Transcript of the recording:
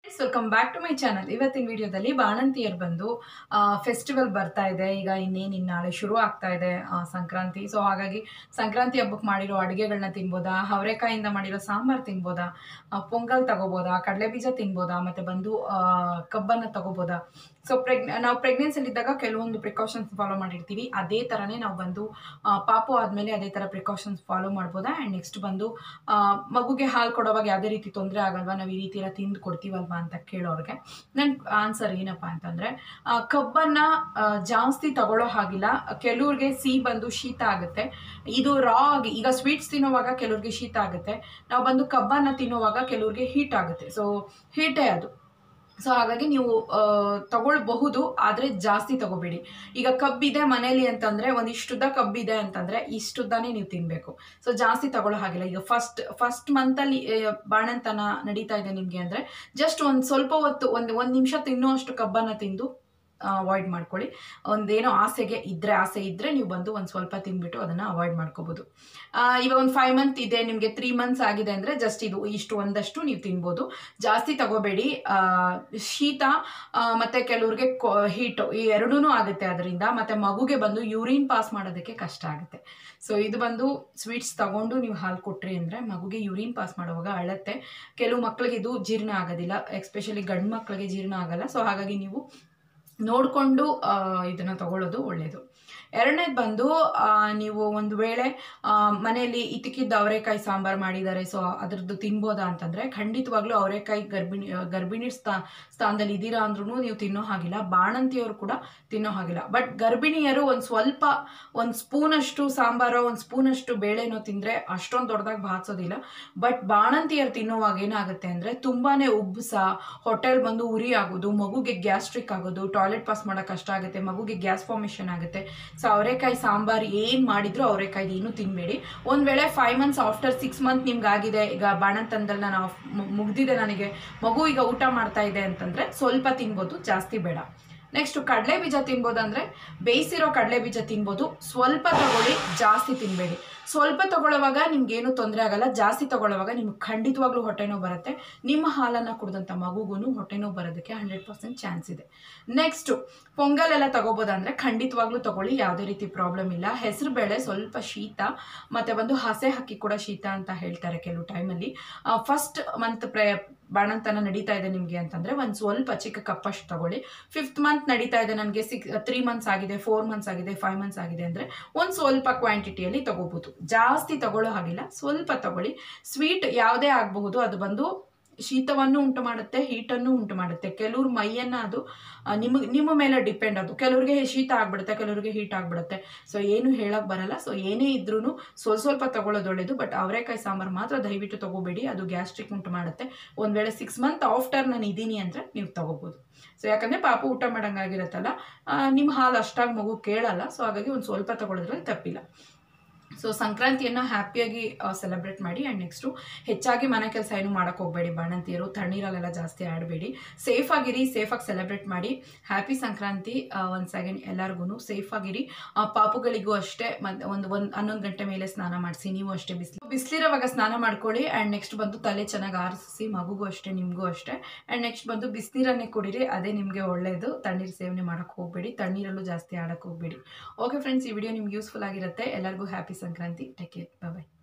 welcome back to my channel ಇವತ್ತಿನ ವಿಡಿಯೋದಲ್ಲಿ ಬಾಣಂತಿಯರ್ ಬಂದು ಫೆಸ್ಟಿವಲ್ ಬರ್ತಾ ಇದೆ ಈಗ ಇನ್ನೇನು ಇನ್ನು ನಾಳೆ ಶುರು ಆಗ್ತಾ ಇದೆ ಆ, ಸಂಕ್ರಾಂತಿ ಸೊ ಹಾಗಾಗಿ ಸಂಕ್ರಾಂತಿ ಹಬ್ಬಕ್ಕೆ ಮಾಡಿರೋ ಅಡುಗೆಗಳನ್ನ ತಿನ್ಬೋದಾ ಅವರೆಕಾಯಿಂದ ಮಾಡಿರೋ ಸಾಂಬಾರ್ ತಿನ್ಬೋದಾ ಆ, ಪೊಂಗಲ್ ತಗೋಬೋದಾ ಕಡಲೆ ಬೀಜ ತಿನ್ಬೋದಾ ಮತ್ತೆ ಬಂದು ಆ, ಕಬ್ಬನ್ನ ತಗೋಬೋದಾ ಸೊ ಪ್ರೆಗ್ ನಾವು ಪ್ರೆಗ್ನೆನ್ಸಿಲಿದ್ದಾಗ ಕೆಲವೊಂದು ಪ್ರಿಕಾಷನ್ಸ್ ಫಾಲೋ ಮಾಡಿರ್ತೀವಿ ಅದೇ ಥರನೇ ನಾವು ಬಂದು ಆ, ಪಾಪು ಆದಮೇಲೆ ಅದೇ ಥರ ಪ್ರಿಕಾಷನ್ಸ್ ಫಾಲೋ ಮಾಡ್ಬೋದಾ ಆ್ಯಂಡ್ ನೆಕ್ಸ್ಟ್ ಬಂದು ಆ, ಮಗುಗೆ ಹಾಲು ಕೊಡೋವಾಗ ಯಾವುದೇ ರೀತಿ ತೊಂದರೆ ಆಗಲ್ವಾ ನಾವು ಈ ರೀತಿ ಎಲ್ಲ ತಿಂದು ಕೊಡ್ತೀವಲ್ವಾ ಅಂತ ಕೇಳೋರಿಗೆ ನನ್ನ ಆನ್ಸರ್ ಏನಪ್ಪ ಅಂತಂದರೆ ಕಬ್ಬನ್ನು ಜಾಸ್ತಿ ತಗೊಳ್ಳೋ ಹಾಗಿಲ್ಲ ಕೆಲವ್ರಿಗೆ ಸಿಹಿ ಬಂದು ಶೀತ ಆಗುತ್ತೆ ಇದು ರಾ ಆಗಿ ಈಗ ಸ್ವೀಟ್ಸ್ ತಿನ್ನೋವಾಗ ಕೆಲವ್ರಿಗೆ ಶೀತ ಆಗುತ್ತೆ ನಾವು ಬಂದು ಕಬ್ಬನ್ನು ತಿನ್ನೋವಾಗ ಕೆಲವ್ರಿಗೆ ಹೀಟ್ ಆಗುತ್ತೆ ಸೊ ಹೀಟೇ ಅದು ಸೊ ಹಾಗಾಗಿ ನೀವು ಆ, ತಗೊಳ್ಬಹುದು ಆದರೆ ಜಾಸ್ತಿ ತಗೋಬೇಡಿ ಈಗ ಕಬ್ಬಿದೆ ಮನೇಲಿ ಅಂತಂದ್ರೆ ಒಂದಿಷ್ಟುದ್ದ ಕಬ್ಬಿದೆ ಅಂತಂದ್ರೆ ಇಷ್ಟುದ್ದಾನೇ ನೀವು ತಿನ್ಬೇಕು ಸೊ ಜಾಸ್ತಿ ತಗೊಳ್ಳೋ ಹಾಗಿಲ್ಲ ಈಗ ಫಸ್ಟ್ ಫಸ್ಟ್ ಮಂತಲ್ಲಿ ಬಾಣಂತನ ನಡೀತಾ ಇದೆ ನಿಮಗೆ ಅಂದ್ರೆ ಜಸ್ಟ್ ಒಂದು ಸ್ವಲ್ಪ ಹೊತ್ತು ಒಂದು ಒಂದು ನಿಮಿಷ ತಿನ್ನೋ ಅಷ್ಟು ಕಬ್ಬನ್ನ ತಿಂದು ಅವಾಯ್ಡ್ ಮಾಡ್ಕೊಳ್ಳಿ ಒಂದೇನೋ ಆಸೆಗೆ ಇದ್ರೆ ಆಸೆ ಇದ್ರೆ ನೀವು ಬಂದು ಒಂದು ಸ್ವಲ್ಪ ತಿಂದ್ಬಿಟ್ಟು ಅದನ್ನ ಅವಾಯ್ಡ್ ಮಾಡ್ಕೋಬಹುದು ಇವಾಗ ಒಂದು ಫೈವ್ ಮಂತ್ ಇದೆ ನಿಮಗೆ ತ್ರೀ ಮಂತ್ಸ್ ಆಗಿದೆ ಅಂದ್ರೆ ಜಸ್ಟ್ ಇದು ಇಷ್ಟು ಒಂದಷ್ಟು ನೀವು ತಿನ್ಬೋದು ಜಾಸ್ತಿ ತಗೋಬೇಡಿ ಆ, ಶೀತ ಆ, ಮತ್ತೆ ಕೆಲವ್ರಿಗೆ ಹೀಟು ಈ ಎರಡೂ ಆಗುತ್ತೆ ಅದರಿಂದ ಮತ್ತೆ ಮಗುಗೆ ಬಂದು ಯೂರಿನ್ ಪಾಸ್ ಮಾಡೋದಕ್ಕೆ ಕಷ್ಟ ಆಗುತ್ತೆ ಸೊ ಇದು ಬಂದು ಸ್ವೀಟ್ಸ್ ತಗೊಂಡು ನೀವು ಹಾಲು ಕೊಟ್ರಿ ಅಂದರೆ ಮಗುಗೆ ಯೂರಿನ್ ಪಾಸ್ ಮಾಡುವಾಗ ಅಳತ್ತೆ ಕೆಲವು ಮಕ್ಕಳಿಗೆ ಇದು ಜೀರ್ಣ ಆಗೋದಿಲ್ಲ ಎಸ್ಪೆಷಲಿ ಗಂಡು ಮಕ್ಕಳಿಗೆ ಜೀರ್ಣ ಆಗಲ್ಲ ಸೊ ಹಾಗಾಗಿ ನೀವು ನೋಡಿಕೊಂಡು ಇದನ್ನು ತಗೊಳ್ಳೋದು ಒಳ್ಳೆಯದು ಎರಡನೇದು ಬಂದು ಆ, ನೀವು ಒಂದು ವೇಳೆ ಆ, ಮನೆಯಲ್ಲಿ ಇತಿಕಿದ್ದ ಅವರೆಕಾಯಿ ಸಾಂಬಾರು ಮಾಡಿದ್ದಾರೆ ಸೊ ಅದ್ರದ್ದು ತಿನ್ಬೋದಾ ಅಂತಂದರೆ ಖಂಡಿತವಾಗ್ಲೂ ಅವರೆಕಾಯಿ ಗರ್ಭಿಣಿ ಆ, ಗರ್ಭಿಣಿ ಸ್ಥಾ ಸ್ಥಾನದಲ್ಲಿ ಇದ್ದೀರಾ ಅಂದ್ರೂ ನೀವು ತಿನ್ನೋ ಹಾಗಿಲ್ಲ ಬಾಣಂತಿಯವರು ಕೂಡ ತಿನ್ನೋ ಹಾಗಿಲ್ಲ ಬಟ್ ಗರ್ಭಿಣಿಯರು ಒಂದು ಸ್ವಲ್ಪ ಒಂದು ಸ್ಪೂನಷ್ಟು ಸಾಂಬಾರೋ ಒಂದು ಸ್ಪೂನಷ್ಟು ಬೇಳೆನೋ ತಿಂದರೆ ಅಷ್ಟೊಂದು ದೊಡ್ಡದಾಗಿ ಬಾಚೋದಿಲ್ಲ ಬಟ್ ಬಾಣಂತಿಯರು ತಿನ್ನೋವಾಗ ಏನಾಗುತ್ತೆ ಅಂದರೆ ತುಂಬಾ ಉಬ್ಬಸ ಹೊಟ್ಟೆಲ್ ಬಂದು ಉರಿ ಆಗೋದು ಮಗುಗೆ ಗ್ಯಾಸ್ಟ್ರಿಕ್ ಆಗೋದು ಟಾಯ್ಲೆಟ್ ಪಾಸ್ ಮಾಡೋಕೆ ಕಷ್ಟ ಆಗುತ್ತೆ ಮಗುಗೆ ಗ್ಯಾಸ್ ಫಾರ್ಮೇಷನ್ ಆಗುತ್ತೆ ಸೊ ಅವರೆಕಾಯಿ ಸಾಂಬಾರು ಏನು ಮಾಡಿದ್ರು ಅವರೆಕಾಯಿ ಏನು ತಿನ್ನಬೇಡಿ ಒಂದು ವೇಳೆ five months after six month ನಿಮ್ಗೆ ಆಗಿದೆ ಈಗ ಬಾಣಂತನದಲ್ಲಿ ನಾನು ಆಫ್- ಮು- ಮುಗ್ದಿದೆ ನನಗೆ ಮಗು ಈಗ ಊಟ ಮಾಡ್ತಾ ಇದೆ ಅಂತಂದರೆ ಸ್ವಲ್ಪ ತಿನ್ಬೋದು ಜಾಸ್ತಿ ಬೇಡ ನೆಕ್ಸ್ಟ್ ಕಡಲೆ ಬೀಜ ತಿನ್ಬೋದಂದ್ರೆ ಬೇಯಿಸಿರೋ ಕಡಲೆ ಬೀಜ ತಿನ್ಬೋದು ಸ್ವಲ್ಪ ತಗೊಳ್ಳಿ ಜಾಸ್ತಿ ತಿನ್ನಬೇಡಿ ಸ್ವಲ್ಪ ತಗೊಳ್ಳುವಾಗ ನಿಮ್ಗೇನು ತೊಂದರೆ ಆಗಲ್ಲ ಜಾಸ್ತಿ ತಗೊಳ್ಳುವಾಗ ನಿಮ್ಗೆ ಖಂಡಿತವಾಗ್ಲೂ ಹೊಟ್ಟೆ ನೋವು ಬರುತ್ತೆ ನಿಮ್ಮ ಹಾಲನ್ನು ಕುಡಿದಂಥ ಮಗುಗೂ ಹೊಟ್ಟೆ ನೋವು ಬರೋದಕ್ಕೆ ಹಂಡ್ರೆಡ್ ಪರ್ಸೆಂಟ್ ಚಾನ್ಸ್ ಇದೆ ನೆಕ್ಸ್ಟು ಪೊಂಗಲ್ ಎಲ್ಲ ತಗೋಬೋದಂದ್ರೆ ಖಂಡಿತವಾಗ್ಲೂ ತಗೊಳ್ಳಿ ಯಾವುದೇ ರೀತಿ ಪ್ರಾಬ್ಲಮ್ ಇಲ್ಲ ಹೆಸರು ಬೇಳೆ ಸ್ವಲ್ಪ ಶೀತ ಮತ್ತೆ ಬಂದು ಹಸೆ ಹಕ್ಕಿ ಕೂಡ ಶೀತ ಅಂತ ಹೇಳ್ತಾರೆ ಕೆಲವು ಟೈಮಲ್ಲಿ ಫಸ್ಟ್ ಮಂತ್ ಪ್ರೇ ಬಾಣಂತನ ನಡೀತಾ ಇದೆ ನಿಮಗೆ ಅಂತಂದ್ರೆ ಒಂದು ಸ್ವಲ್ಪ ಚಿಕ್ಕ ಕಪ್ಪಷ್ಟು ತಗೊಳ್ಳಿ ಫಿಫ್ತ್ ಮಂತ್ ನಡೀತಾ ಇದೆ ನನಗೆ ಸಿಕ್ಸ್ ತ್ರೀ ಮಂತ್ಸ್ ಆಗಿದೆ ಫೋರ್ ಮಂತ್ಸ್ ಆಗಿದೆ ಫೈವ್ ಮಂತ್ಸ್ ಆಗಿದೆ ಅಂದ್ರೆ ಒಂದು ಸ್ವಲ್ಪ ಕ್ವಾಂಟಿಟಿಯಲ್ಲಿ ತಗೋಬಹುದು ಜಾಸ್ತಿ ತಗೊಳ್ಳೋ ಹಾಗಿಲ್ಲ ಸ್ವಲ್ಪ ತಗೊಳ್ಳಿ ಸ್ವೀಟ್ ಯಾವುದೇ ಆಗಬಹುದು ಅದು ಬಂದು ಶೀತವನ್ನು ಉಂಟು ಮಾಡುತ್ತೆ ಹೀಟನ್ನು ಉಂಟು ಮಾಡುತ್ತೆ ಕೆಲವ್ರ ಮೈಯನ್ನ ಅದು ಆ, ನಿಮಗೆ ನಿಮ್ಮ ಮೇಲೆ ಡಿಪೆಂಡ್ ಅದು ಕೆಲವ್ರಿಗೆ ಶೀತ ಆಗ್ಬಿಡುತ್ತೆ ಕೆಲವ್ರಿಗೆ ಹೀಟ್ ಆಗ್ಬಿಡುತ್ತೆ ಸೊ ಏನು ಹೇಳಕ್ ಬರಲ್ಲ ಸೊ ಏನೇ ಇದ್ರೂ ಸ್ವಲ್ಪ ಸ್ವಲ್ಪ ತಗೊಳ್ಳೋದು ಒಳ್ಳೇದು ಬಟ್ ಅವರೆಕಾಯಿ ಸಾಂಬಾರು ಮಾತ್ರ ದಯವಿಟ್ಟು ತಗೋಬೇಡಿ ಅದು ಗ್ಯಾಸ್ಟ್ರಿಕ್ ಉಂಟು ಮಾಡುತ್ತೆ ಒಂದು ವೇಳೆ ಸಿಕ್ಸ್ ಮಂತ್ ಆಫ್ಟರ್ ನಾನು ಇದ್ದೀನಿ ಅಂದರೆ ನೀವು ತಗೋಬೋದು ಸೊ ಯಾಕಂದರೆ ಪಾಪ ಊಟ ಮಾಡೋಂಗಾಗಿರುತ್ತಲ್ಲ ನಿಮ್ಮ ಹಾಲು ಅಷ್ಟಾಗಿ ಮಗು ಕೇಳಲ್ಲ ಸೊ ಹಾಗಾಗಿ ಒಂದು ಸ್ವಲ್ಪ ತಗೊಳ್ಳೋದ್ರಲ್ಲಿ ತಪ್ಪಿಲ್ಲ ಸೊ ಸಂಕ್ರಾಂತಿಯನ್ನು ಹ್ಯಾಪಿಯಾಗಿ ಸೆಲೆಬ್ರೇಟ್ ಮಾಡಿ ಆ್ಯಂಡ್ ನೆಕ್ಸ್ಟು ಹೆಚ್ಚಾಗಿ ಮನೆ ಕೆಲಸ ಏನು ಮಾಡೋಕ್ಕೆ ಹೋಗಬೇಡಿ ಬಾಣಂತಿಯರು ತಣ್ಣೀರಲ್ಲೆಲ್ಲ ಜಾಸ್ತಿ ಆಡಬೇಡಿ ಸೇಫ್ ಆಗಿರಿ ಸೇಫಾಗಿ ಸೆಲೆಬ್ರೇಟ್ ಮಾಡಿ ಹ್ಯಾಪಿ ಸಂಕ್ರಾಂತಿ ಒಂದು ಸೆಕೆಂಡ್ ಎಲ್ಲರಿಗೂ ಸೇಫ್ ಆಗಿರಿ ಆ, ಪಾಪುಗಳಿಗೂ ಅಷ್ಟೇ ಮತ್ತು ಒಂದು ಒಂದು ಹನ್ನೊಂದು ಗಂಟೆ ಮೇಲೆ ಸ್ನಾನ ಮಾಡಿಸಿ ನೀವು ಅಷ್ಟೇ ಬಿಸಿಲು ಬಿಸಿಲಿರೋವಾಗ ಸ್ನಾನ ಮಾಡ್ಕೊಳ್ಳಿ ಆ್ಯಂಡ್ ನೆಕ್ಸ್ಟ್ ಬಂದು ತಲೆ ಚೆನ್ನಾಗಿ ಆರಿಸಿ ಮಗುಗೂ ಅಷ್ಟೇ ನಿಮಗೂ ಅಷ್ಟೇ ಆ್ಯಂಡ್ ನೆಕ್ಸ್ಟ್ ಬಂದು ಬಿಸಿನೀರನ್ನೇ ಕುಡೀರಿ ಅದೇ ನಿಮಗೆ ಒಳ್ಳೆಯದು ತಣ್ಣೀರು ಸೇವನೆ ಮಾಡೋಕ್ಕೆ ಹೋಗಬೇಡಿ ತಣ್ಣೀರಲ್ಲೂ ಜಾಸ್ತಿ ಆಡಕ್ಕೆ ಹೋಗಬೇಡಿ ಓಕೆ ಫ್ರೆಂಡ್ಸ್ ಈ ವಿಡಿಯೋ ನಿಮ್ಗೆ ಯೂಸ್ಫುಲ್ ಆಗಿರುತ್ತೆ ಎಲ್ಲರಿಗೂ ಹ್ಯಾಪಿ ಸಂಕ್ರಾಂತಿ ಟೇಕ್ ಕೇರ್ ಬಾಯ್